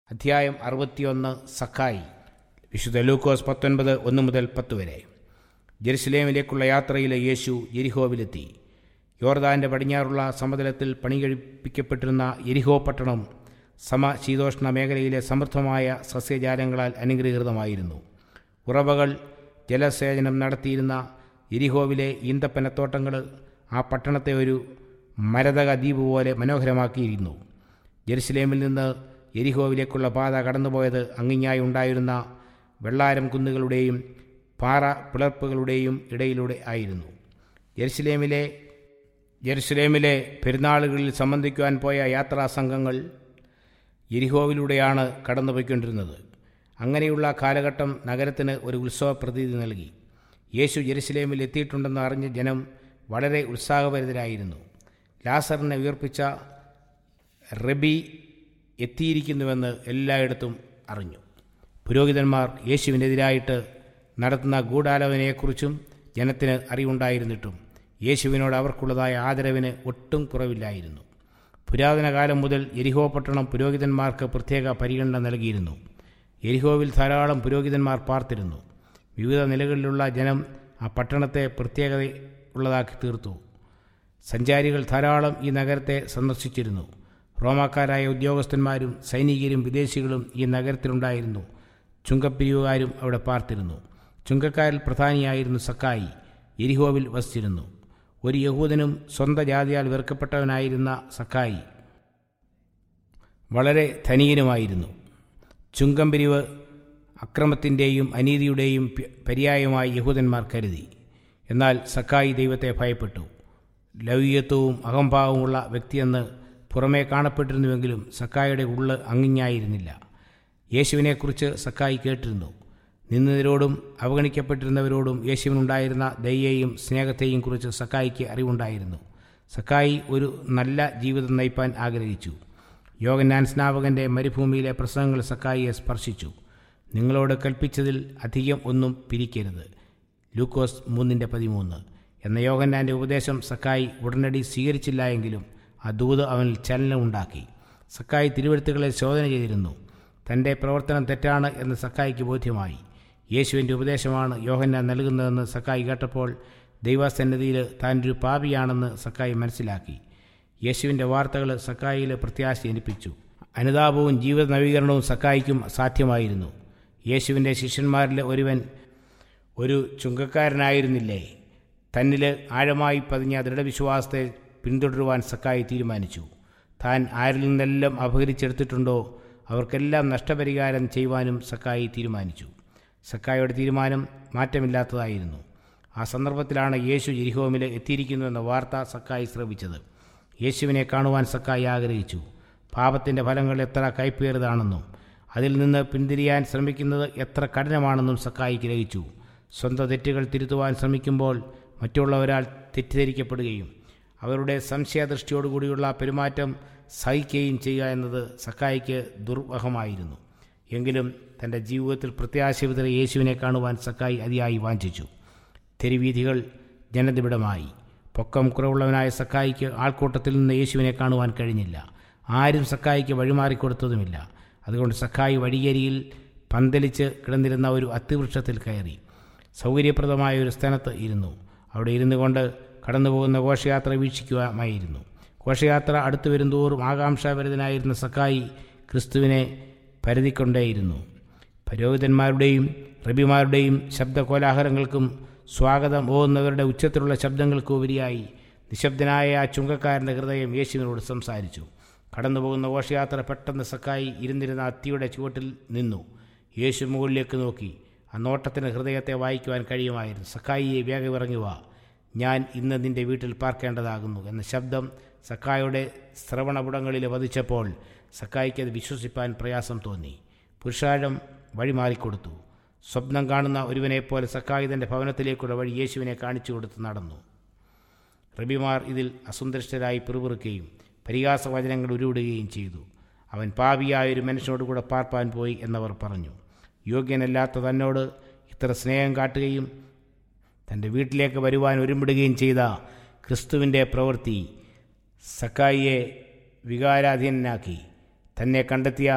അധ്യായം അറുപത്തിയൊന്ന് സക്കായി വിശുദ്ധ ലൂക്കോസ് പത്തൊൻപത് ഒന്ന് മുതൽ പത്ത് വരെ ജെറുസലേമിലേക്കുള്ള യാത്രയിൽ യേശു യെരിഹോവിലെത്തി യോർദാൻ്റെ പടിഞ്ഞാറുള്ള സമതലത്തിൽ പണികഴിപ്പിക്കപ്പെട്ടിരുന്ന യെരിഹോ പട്ടണം സമശീതോഷ്ണ മേഖലയിലെ സമൃദ്ധമായ സസ്യജാലങ്ങളാൽ അനുഗ്രഹീതമായിരുന്നു ഉറവകൾ ജലസേചനം നടത്തിയിരുന്ന യെരിഹോവിലെ ഈന്തപ്പനത്തോട്ടങ്ങൾ ആ പട്ടണത്തെ ഒരു മരതക ദ്വീപ് പോലെ മനോഹരമാക്കിയിരുന്നു ജെറുസലേമിൽ നിന്ന് എരിഹോവിലേക്കുള്ള പാത കടന്നുപോയത് അങ്ങിങ്ങായി ഉണ്ടായിരുന്ന വെള്ളാരം കുന്നുകളുടെയും പാറ പിളർപ്പുകളുടെയും ഇടയിലൂടെ ആയിരുന്നു ജെറുസലേമിലെ ജെറുസലേമിലെ പെരുന്നാളുകളിൽ സംബന്ധിക്കുവാൻ പോയ യാത്രാ സംഘങ്ങൾ എരിഹോവിലൂടെയാണ് കടന്നുപോയിക്കൊണ്ടിരുന്നത് അങ്ങനെയുള്ള കാലഘട്ടം നഗരത്തിന് ഒരു ഉത്സവ പ്രതീതി നൽകി യേശു ജെറുസലേമിൽ എത്തിയിട്ടുണ്ടെന്ന് അറിഞ്ഞ ജനം വളരെ ഉത്സാഹഭരിതരായിരുന്നു ലാസറിനെ ഉയർപ്പിച്ച റബി എത്തിയിരിക്കുന്നുവെന്ന് എല്ലായിടത്തും അറിഞ്ഞു പുരോഹിതന്മാർ യേശുവിനെതിരായിട്ട് നടത്തുന്ന ഗൂഢാലോചനയെക്കുറിച്ചും ജനത്തിന് അറിവുണ്ടായിരുന്നിട്ടും യേശുവിനോട് അവർക്കുള്ളതായ ആദരവിന് ഒട്ടും കുറവില്ലായിരുന്നു പുരാതന കാലം മുതൽ എരിഹോ പട്ടണം പുരോഹിതന്മാർക്ക് പ്രത്യേക പരിഗണന നൽകിയിരുന്നു എരിഹോവിൽ ധാരാളം പുരോഹിതന്മാർ പാർത്തിരുന്നു വിവിധ നിലകളിലുള്ള ജനം ആ പട്ടണത്തെ പ്രത്യേകത ഉള്ളതാക്കി തീർത്തു സഞ്ചാരികൾ ധാരാളം ഈ നഗരത്തെ സന്ദർശിച്ചിരുന്നു റോമാക്കാരായ ഉദ്യോഗസ്ഥന്മാരും സൈനികരും വിദേശികളും ഈ നഗരത്തിലുണ്ടായിരുന്നു ചുങ്കപ്പിരിവുകാരും അവിടെ പാർത്തിരുന്നു ചുങ്കക്കാരിൽ പ്രധാനിയായിരുന്നു സക്കായി എരിഹോവിൽ വസിച്ചിരുന്നു ഒരു യഹൂദനും സ്വന്തം ജാതിയാൽ വെറുക്കപ്പെട്ടവനായിരുന്ന സക്കായി വളരെ ധനികനുമായിരുന്നു ചുങ്കം പിരിവ് അക്രമത്തിൻ്റെയും അനീതിയുടെയും പര്യായമായി യഹൂദന്മാർ കരുതി എന്നാൽ സക്കായി ദൈവത്തെ ഭയപ്പെട്ടു ലൗകികത്വവും അഹംഭാവമുള്ള വ്യക്തിയെന്ന് പുറമേ കാണപ്പെട്ടിരുന്നുവെങ്കിലും സക്കായിയുടെ ഉള്ള് അങ്ങിഞ്ഞായിരുന്നില്ല യേശുവിനെക്കുറിച്ച് സക്കായി കേട്ടിരുന്നു നിന്നതിരോടും അവഗണിക്കപ്പെട്ടിരുന്നവരോടും യേശുവിനുണ്ടായിരുന്ന ദയയെയും സ്നേഹത്തെയും കുറിച്ച് സക്കായിക്ക് അറിവുണ്ടായിരുന്നു സക്കായി ഒരു നല്ല ജീവിതം നയിപ്പാൻ ആഗ്രഹിച്ചു യോഗനാൻ സ്നാപകൻ്റെ മരുഭൂമിയിലെ പ്രസംഗങ്ങൾ സക്കായിയെ സ്പർശിച്ചു നിങ്ങളോട് കൽപ്പിച്ചതിൽ അധികം ഒന്നും പിരിക്കരുത് ലൂക്കോസ് മൂന്നിൻ്റെ പതിമൂന്ന് എന്ന യോഗന്നാൻ്റെ ഉപദേശം സക്കായി ഉടനടി സ്വീകരിച്ചില്ല എങ്കിലും ആ ദൂത് അവനിൽ ചലനമുണ്ടാക്കി സക്കായി തിരുവഴുത്തുകളെ ശോധന ചെയ്തിരുന്നു തൻ്റെ പ്രവർത്തനം തെറ്റാണ് എന്ന് സക്കായിക്ക് ബോധ്യമായി യേശുവിൻ്റെ ഉപദേശമാണ് യോഹന്നാൻ നൽകുന്നതെന്ന് സക്കായി കേട്ടപ്പോൾ ദൈവസന്നിധിയിൽ താൻ ഒരു പാപിയാണെന്ന് സക്കായി മനസ്സിലാക്കി യേശുവിൻ്റെ വാർത്തകൾ സക്കായിയിൽ പ്രത്യാശ ജനിപ്പിച്ചു അനുതാപവും ജീവിത നവീകരണവും സക്കായിക്കും സാധ്യമായിരുന്നു യേശുവിൻ്റെ ശിഷ്യന്മാരിലെ ഒരുവൻ ഒരു ചുങ്കക്കാരനായിരുന്നില്ലേ തന്നിൽ ആഴമായി പതിഞ്ഞ ദൃഢവിശ്വാസത്തെ പിന്തുടരുവാൻ സക്കായി തീരുമാനിച്ചു താൻ ആരിൽ നിന്നെല്ലാം അപഹരിച്ചെടുത്തിട്ടുണ്ടോ അവർക്കെല്ലാം നഷ്ടപരിഹാരം ചെയ്യുവാനും സക്കായി തീരുമാനിച്ചു സക്കായിയുടെ തീരുമാനം മാറ്റമില്ലാത്തതായിരുന്നു ആ സന്ദർഭത്തിലാണ് യേശു ജെരിഹോമിൽ എത്തിയിരിക്കുന്നുവെന്ന വാർത്ത സക്കായി ശ്രമിച്ചത് യേശുവിനെ കാണുവാൻ സക്കായി ആഗ്രഹിച്ചു പാപത്തിൻ്റെ ഫലങ്ങൾ എത്ര കൈപ്പേറിയതാണെന്നും അതിൽ നിന്ന് പിന്തിരിയാൻ ശ്രമിക്കുന്നത് എത്ര കഠിനമാണെന്നും സക്കായി ഗ്രഹിച്ചു സ്വന്തം തെറ്റുകൾ തിരുത്തുവാൻ ശ്രമിക്കുമ്പോൾ മറ്റുള്ളവരാൽ തെറ്റിദ്ധരിക്കപ്പെടുകയും അവരുടെ സംശയദൃഷ്ടിയോടുകൂടിയുള്ള പെരുമാറ്റം സഹിക്കുകയും ചെയ്യുക എന്നത് സക്കായിക്ക് ദുർവഹമായിരുന്നു എങ്കിലും തൻ്റെ ജീവിതത്തിൽ പ്രത്യാശവിതര യേശുവിനെ കാണുവാൻ സക്കായി അതിയായി വാഞ്ചിച്ചു തെരുവീഥികൾ ജനനിബിഡമായി പൊക്കം കുറവുള്ളവനായ സക്കായിക്ക് ആൾക്കൂട്ടത്തിൽ നിന്ന് യേശുവിനെ കാണുവാൻ കഴിഞ്ഞില്ല ആരും സക്കായിക്ക് വഴിമാറിക്കൊടുത്തതുമില്ല അതുകൊണ്ട് സക്കായി വഴിയരിയിൽ പന്തലിച്ച് കിടന്നിരുന്ന ഒരു അത്തിവൃക്ഷത്തിൽ കയറി സൗകര്യപ്രദമായ ഒരു സ്ഥലത്ത് ഇരുന്നു അവിടെ ഇരുന്നു കൊണ്ട് കടന്നുപോകുന്ന ഘോഷയാത്ര വീക്ഷിക്കുമായിരുന്നു ഘോഷയാത്ര അടുത്തു വരുന്തോറും ആകാംക്ഷാഭരിതനായിരുന്ന സക്കായി ക്രിസ്തുവിനെ പരതിക്കൊണ്ടേയിരുന്നു പുരോഹിതന്മാരുടെയും റബിമാരുടെയും ശബ്ദകോലാഹലങ്ങൾക്കും സ്വാഗതം ഓന്നവരുടെ ഉച്ചത്തിലുള്ള ശബ്ദങ്ങൾക്ക് ഉപരിയായി നിശബ്ദനായ ആ ചുങ്കക്കാരൻ്റെ ഹൃദയം യേശുവിനോട് സംസാരിച്ചു കടന്നുപോകുന്ന ഘോഷയാത്ര പെട്ടെന്ന് സക്കായി ഇരുന്നിരുന്ന അത്തിയുടെ ചുവട്ടിൽ നിന്നു യേശു മുകളിലേക്ക് നോക്കി ആ നോട്ടത്തിന് ഹൃദയത്തെ വായിക്കുവാൻ കഴിയുമായിരുന്നു സക്കായിയെ വേഗം ഇറങ്ങുക ഞാൻ ഇന്ന് നിന്റെ വീട്ടിൽ പാർക്കേണ്ടതാകുന്നു എന്ന ശബ്ദം സക്കായുടെ ശ്രവണപുടങ്ങളിൽ വധിച്ചപ്പോൾ സക്കായിക്ക് അത് വിശ്വസിപ്പാൻ പ്രയാസം തോന്നി പുരുഷാരം വഴിമാറിക്കൊടുത്തു സ്വപ്നം കാണുന്ന ഒരുവനെപ്പോലെ സക്കായി തൻ്റെ ഭവനത്തിലേക്കുള്ള വഴി യേശുവിനെ കാണിച്ചു കൊടുത്ത് നടന്നു റബിമാർ ഇതിൽ അസുന്ദരിഷ്ടരായി പിറുപിറുക്കുകയും പരിഹാസവചനങ്ങൾ ഉരുവിടുകയും ചെയ്തു അവൻ പാപിയായ ഒരു മനുഷ്യനോട് കൂടെ പാർപ്പാൻ പോയി എന്നവർ പറഞ്ഞു യോഗ്യനല്ലാത്ത തന്നോട് ഇത്ര സ്നേഹം കാട്ടുകയും തൻ്റെ വീട്ടിലേക്ക് വരുവാൻ ഒരുമ്പിടുകയും ചെയ്ത ക്രിസ്തുവിൻ്റെ പ്രവൃത്തി സക്കായിയെ വികാരാധീനനാക്കി തന്നെ കണ്ടെത്തിയ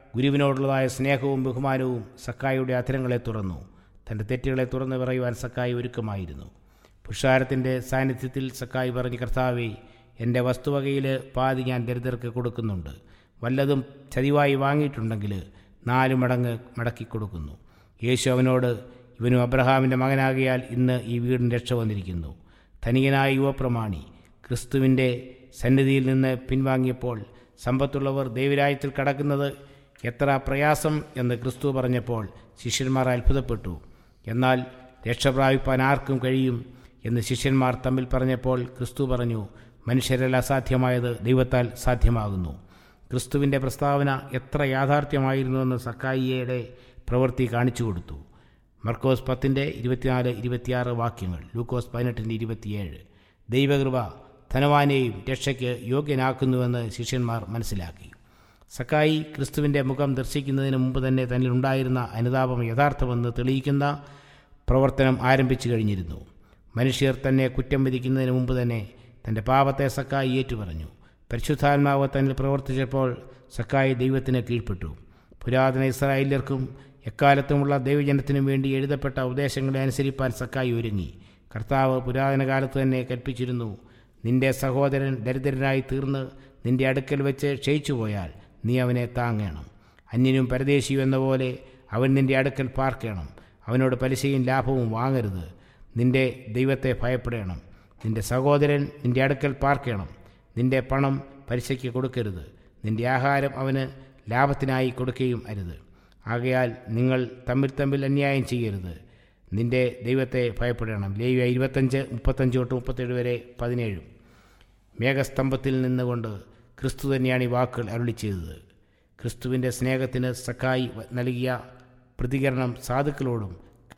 ഗുരുവിനോടുള്ളതായ സ്നേഹവും ബഹുമാനവും സക്കായിയുടെ അധരങ്ങളെ തുറന്നു തൻ്റെ തെറ്റുകളെ തുറന്നു പറയുവാൻ സക്കായി ഒരുക്കമായിരുന്നു പുരുഷാരത്തിൻ്റെ സാന്നിധ്യത്തിൽ സക്കായി പറഞ്ഞു കർത്താവേ എൻ്റെ വസ്തുവകയിൽ പാതി ഞാൻ ദരിദ്രർക്ക് കൊടുക്കുന്നുണ്ട് വല്ലതും ചതിവായി വാങ്ങിയിട്ടുണ്ടെങ്കിൽ നാല് മടങ്ങ് മടക്കി കൊടുക്കുന്നു യേശു അവനോട് ഇവനും അബ്രഹാമിൻ്റെ മകനാകിയാൽ ഇന്ന് ഈ വീടിന് രക്ഷ വന്നിരിക്കുന്നു ധനികനായ യുവപ്രമാണി ക്രിസ്തുവിൻ്റെ സന്നിധിയിൽ നിന്ന് പിൻവാങ്ങിയപ്പോൾ സമ്പത്തുള്ളവർ ദൈവരാജ്യത്തിൽ കടക്കുന്നത് എത്ര പ്രയാസം എന്ന് ക്രിസ്തു പറഞ്ഞപ്പോൾ ശിഷ്യന്മാർ അത്ഭുതപ്പെട്ടു എന്നാൽ രക്ഷ പ്രാപിപ്പാൻ ആർക്കും കഴിയും എന്ന് ശിഷ്യന്മാർ തമ്മിൽ പറഞ്ഞപ്പോൾ ക്രിസ്തു പറഞ്ഞു മനുഷ്യരല്ല അസാധ്യമായത് ദൈവത്താൽ സാധ്യമാകുന്നു ക്രിസ്തുവിൻ്റെ പ്രസ്താവന എത്ര യാഥാർത്ഥ്യമായിരുന്നുവെന്ന് സക്കായിയുടെ പ്രവൃത്തി കാണിച്ചു കൊടുത്തു മർക്കോസ് പത്തിൻ്റെ ഇരുപത്തിനാല് ഇരുപത്തിയാറ് വാക്യങ്ങൾ ലൂക്കോസ് പതിനെട്ടിൻ്റെ ഇരുപത്തിയേഴ് ദൈവകൃപ ധനവാനെയും രക്ഷയ്ക്ക് യോഗ്യനാക്കുന്നുവെന്ന് ശിഷ്യന്മാർ മനസ്സിലാക്കി സക്കായി ക്രിസ്തുവിൻ്റെ മുഖം ദർശിക്കുന്നതിന് മുമ്പ് തന്നെ തന്നിലുണ്ടായിരുന്ന അനുതാപം യഥാർത്ഥമെന്ന് തെളിയിക്കുന്ന പ്രവർത്തനം ആരംഭിച്ചു കഴിഞ്ഞിരുന്നു മനുഷ്യർ തന്നെ കുറ്റം വിധിക്കുന്നതിന് മുമ്പ് തന്നെ തൻ്റെ പാപത്തെ സക്കായി ഏറ്റുപറഞ്ഞു പരിശുദ്ധാത്മാവ് തന്നിൽ പ്രവർത്തിച്ചപ്പോൾ സക്കായി ദൈവത്തിന് കീഴ്പ്പെട്ടു പുരാതന ഇസ്രായേല്യർക്കും എക്കാലത്തുമുള്ള ദൈവജനത്തിനും വേണ്ടി എഴുതപ്പെട്ട ഉപദേശങ്ങളെ അനുസരിപ്പാൻ സക്കായി ഒരുങ്ങി കർത്താവ് പുരാതന കാലത്ത് തന്നെ കൽപ്പിച്ചിരുന്നു നിന്റെ സഹോദരൻ ദരിദ്രനായി തീർന്ന് നിന്റെ അടുക്കൽ വെച്ച് ക്ഷയിച്ചു പോയാൽ നീ അവനെ താങ്ങണം അന്യനും പരദേശിയും എന്ന പോലെ അവൻ നിന്റെ അടുക്കൽ പാർക്കണം അവനോട് പലിശയും ലാഭവും വാങ്ങരുത് നിന്റെ ദൈവത്തെ ഭയപ്പെടണം നിന്റെ സഹോദരൻ നിന്റെ അടുക്കൽ പാർക്കണം നിന്റെ പണം പലിശയ്ക്ക് കൊടുക്കരുത് നിന്റെ ആഹാരം അവന് ലാഭത്തിനായി കൊടുക്കുകയും അരുത് ആകയാൽ നിങ്ങൾ തമ്മിൽ തമ്മിൽ അന്യായം ചെയ്യരുത് നിന്റെ ദൈവത്തെ ഭയപ്പെടണം ലേവ്യ ഇരുപത്തഞ്ച് മുപ്പത്തഞ്ച് തൊട്ട് മുപ്പത്തേഴ് വരെ പതിനേഴും മേഘസ്തംഭത്തിൽ നിന്നുകൊണ്ട് ക്രിസ്തു തന്നെയാണ് ഈ വാക്കുകൾ അരുളി ചെയ്തത് ക്രിസ്തുവിൻ്റെ സ്നേഹത്തിന് സക്കായി നൽകിയ പ്രതികരണം സാധുക്കളോടും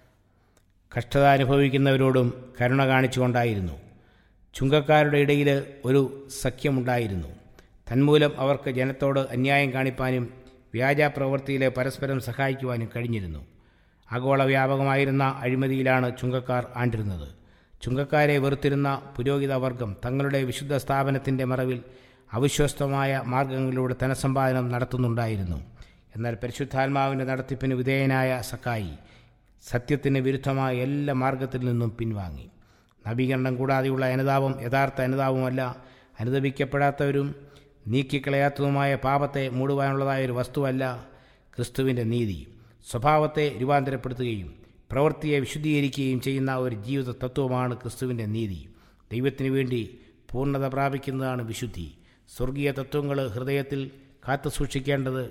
കഷ്ടത അനുഭവിക്കുന്നവരോടും കരുണ കാണിച്ചുകൊണ്ടായിരുന്നു ചുങ്കക്കാരുടെ ഇടയിൽ ഒരു സഖ്യമുണ്ടായിരുന്നു തന്മൂലം അവർക്ക് ജനത്തോട് അന്യായം കാണിപ്പാനും വ്യാജ പ്രവൃത്തിയിൽ പരസ്പരം സഹായിക്കുവാനും കഴിഞ്ഞിരുന്നു ആഗോള വ്യാപകമായിരുന്ന അഴിമതിയിലാണ് ചുങ്കക്കാർ ആണ്ടിരുന്നത് ചുങ്കക്കാരെ വെറുത്തിരുന്ന പുരോഹിത വർഗം തങ്ങളുടെ വിശുദ്ധ സ്ഥാപനത്തിൻ്റെ മറവിൽ അവിശ്വസ്തമായ മാർഗങ്ങളിലൂടെ ധനസമ്പാദനം നടത്തുന്നുണ്ടായിരുന്നു എന്നാൽ പരിശുദ്ധാത്മാവിൻ്റെ നടത്തിപ്പിന് വിധേയനായ സക്കായി സത്യത്തിന് വിരുദ്ധമായ എല്ലാ മാർഗത്തിൽ നിന്നും പിൻവാങ്ങി നവീകരണം കൂടാതെയുള്ള അനുതാപം യഥാർത്ഥ അനുതാപമല്ല അനുദപിക്കപ്പെടാത്തവരും നീക്കിക്കളയാത്തതുമായ പാപത്തെ മൂടുവാനുള്ളതായ ഒരു വസ്തുവല്ല ക്രിസ്തുവിൻ്റെ നീതി സ്വഭാവത്തെ രൂപാന്തരപ്പെടുത്തുകയും പ്രവൃത്തിയെ വിശുദ്ധീകരിക്കുകയും ചെയ്യുന്ന ഒരു ജീവിത തത്വമാണ് ക്രിസ്തുവിൻ്റെ നീതി ദൈവത്തിനു വേണ്ടി പൂർണ്ണത പ്രാപിക്കുന്നതാണ് വിശുദ്ധി സ്വർഗീയ തത്വങ്ങൾ ഹൃദയത്തിൽ കാത്തു സൂക്ഷിക്കേണ്ടത്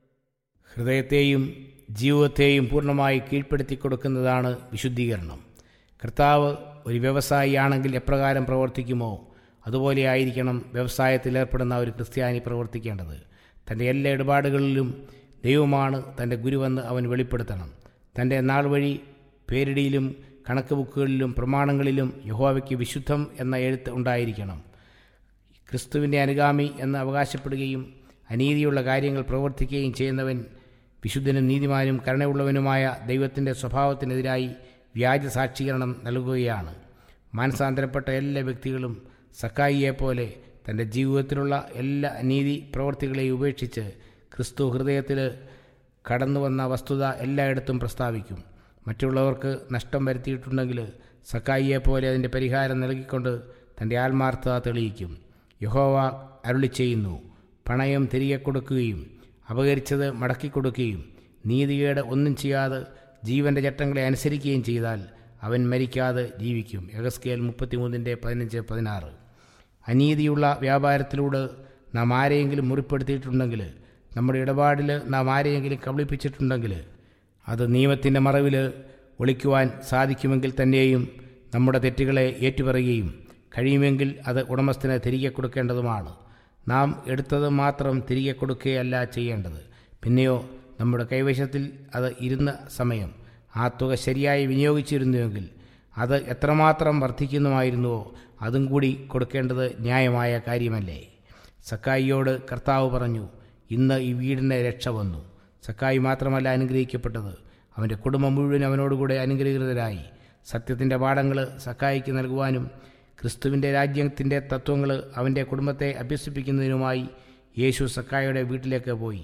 ഹൃദയത്തെയും ജീവിതത്തെയും പൂർണ്ണമായി കീഴ്പ്പെടുത്തി കൊടുക്കുന്നതാണ് വിശുദ്ധീകരണം കർത്താവ് ഒരു വ്യവസായിയാണെങ്കിൽ എപ്രകാരം പ്രവർത്തിക്കുമോ അതുപോലെ ആയിരിക്കണം വ്യവസായത്തിൽ ഏർപ്പെടുന്ന ഒരു ക്രിസ്ത്യാനി പ്രവർത്തിക്കേണ്ടത് തൻ്റെ എല്ലാ ഇടപാടുകളിലും ദൈവമാണ് തൻ്റെ ഗുരുവെന്ന് അവൻ വെളിപ്പെടുത്തണം തൻ്റെ നാൾ വഴി പേരിടിയിലും കണക്ക് ബുക്കുകളിലും പ്രമാണങ്ങളിലും യഹോവയ്ക്ക് വിശുദ്ധം എന്ന എഴുത്ത് ഉണ്ടായിരിക്കണം ക്രിസ്തുവിൻ്റെ അനുഗാമി എന്ന് അവകാശപ്പെടുകയും അനീതിയുള്ള കാര്യങ്ങൾ പ്രവർത്തിക്കുകയും ചെയ്യുന്നവൻ വിശുദ്ധനും നീതിമാനും കരുണയുള്ളവനുമായ ദൈവത്തിൻ്റെ സ്വഭാവത്തിനെതിരായി വ്യാജ സാക്ഷീകരണം നൽകുകയാണ് മാനസാന്തരപ്പെട്ട എല്ലാ വ്യക്തികളും സക്കായിയെപ്പോലെ തൻ്റെ ജീവിതത്തിലുള്ള എല്ലാ നീതി പ്രവൃത്തികളെയും ഉപേക്ഷിച്ച് ക്രിസ്തു ഹൃദയത്തിൽ കടന്നു വന്ന വസ്തുത എല്ലായിടത്തും പ്രസ്താവിക്കും മറ്റുള്ളവർക്ക് നഷ്ടം വരുത്തിയിട്ടുണ്ടെങ്കിൽ സക്കായിയെപ്പോലെ അതിൻ്റെ പരിഹാരം നൽകിക്കൊണ്ട് തൻ്റെ ആത്മാർത്ഥത തെളിയിക്കും യഹോവ അരുളി ചെയ്യുന്നു പണയം തിരികെ കൊടുക്കുകയും അപകരിച്ചത് മടക്കിക്കൊടുക്കുകയും നീതികേട് ഒന്നും ചെയ്യാതെ ജീവൻ്റെ ചട്ടങ്ങളെ അനുസരിക്കുകയും ചെയ്താൽ അവൻ മരിക്കാതെ ജീവിക്കും എഗസ്കേൽ മുപ്പത്തിമൂന്നിൻ്റെ പതിനഞ്ച് പതിനാറ് അനീതിയുള്ള വ്യാപാരത്തിലൂടെ നാം ആരെയെങ്കിലും മുറിപ്പെടുത്തിയിട്ടുണ്ടെങ്കിൽ നമ്മുടെ ഇടപാടിൽ നാം ആരെയെങ്കിലും കബളിപ്പിച്ചിട്ടുണ്ടെങ്കിൽ അത് നിയമത്തിൻ്റെ മറവിൽ ഒളിക്കുവാൻ സാധിക്കുമെങ്കിൽ തന്നെയും നമ്മുടെ തെറ്റുകളെ ഏറ്റുപറയുകയും കഴിയുമെങ്കിൽ അത് ഉടമസ്ഥന് തിരികെ കൊടുക്കേണ്ടതുമാണ് നാം എടുത്തത് മാത്രം തിരികെ കൊടുക്കുകയല്ല ചെയ്യേണ്ടത് പിന്നെയോ നമ്മുടെ കൈവശത്തിൽ അത് ഇരുന്ന സമയം ആ തുക ശരിയായി വിനിയോഗിച്ചിരുന്നുവെങ്കിൽ അത് എത്രമാത്രം വർദ്ധിക്കുന്നുമായിരുന്നുവോ അതും കൂടി കൊടുക്കേണ്ടത് ന്യായമായ കാര്യമല്ലേ സക്കായിയോട് കർത്താവ് പറഞ്ഞു ഇന്ന് ഈ വീടിന് രക്ഷ വന്നു സക്കായി മാത്രമല്ല അനുഗ്രഹിക്കപ്പെട്ടത് അവൻ്റെ കുടുംബം മുഴുവൻ അവനോടുകൂടെ അനുഗ്രഹീതരായി സത്യത്തിൻ്റെ പാഠങ്ങൾ സക്കായിക്ക് നൽകുവാനും ക്രിസ്തുവിൻ്റെ രാജ്യത്തിൻ്റെ തത്വങ്ങൾ അവൻ്റെ കുടുംബത്തെ അഭ്യസിപ്പിക്കുന്നതിനുമായി യേശു സക്കായുടെ വീട്ടിലേക്ക് പോയി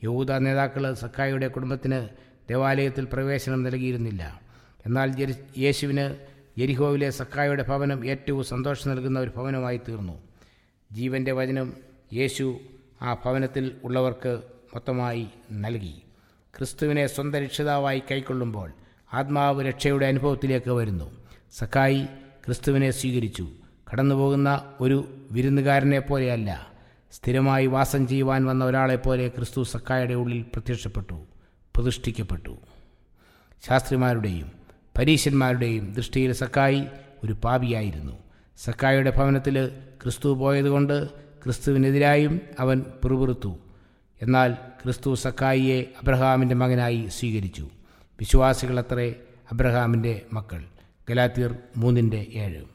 യഹൂദ നേതാക്കൾ സക്കായിയുടെ കുടുംബത്തിന് ദേവാലയത്തിൽ പ്രവേശനം നൽകിയിരുന്നില്ല എന്നാൽ ജെരി- യേശുവിന് യെരിഹോവിലെ സക്കായുടെ ഭവനം ഏറ്റവും സന്തോഷം നൽകുന്ന ഒരു ഭവനമായി തീർന്നു ജീവൻ്റെ വചനം യേശു ആ ഭവനത്തിൽ ഉള്ളവർക്ക് മൊത്തമായി നൽകി ക്രിസ്തുവിനെ സ്വന്തം രക്ഷിതാവായി കൈക്കൊള്ളുമ്പോൾ ആത്മാവ് രക്ഷയുടെ അനുഭവത്തിലേക്ക് വരുന്നു സക്കായി ക്രിസ്തുവിനെ സ്വീകരിച്ചു കടന്നുപോകുന്ന ഒരു വിരുന്നുകാരനെ പോലെയല്ല സ്ഥിരമായി വാസം ചെയ്യുവാൻ വന്ന ഒരാളെപ്പോലെ ക്രിസ്തു സക്കായുടെ ഉള്ളിൽ പ്രത്യക്ഷപ്പെട്ടു പ്രതിഷ്ഠിക്കപ്പെട്ടു ശാസ്ത്രിമാരുടെയും പരീശന്മാരുടെയും ദൃഷ്ടിയിൽ സക്കായി ഒരു പാപിയായിരുന്നു സക്കായിയുടെ ഭവനത്തിൽ ക്രിസ്തു പോയതുകൊണ്ട് ക്രിസ്തുവിനെതിരായും അവൻ പിറുപിറുത്തു എന്നാൽ ക്രിസ്തു സക്കായിയെ അബ്രഹാമിൻ്റെ മകനായി സ്വീകരിച്ചു വിശ്വാസികളത്രേ അബ്രഹാമിൻ്റെ മക്കൾ ഗലാത്തിയർ മൂന്നിൻ്റെ ഏഴ്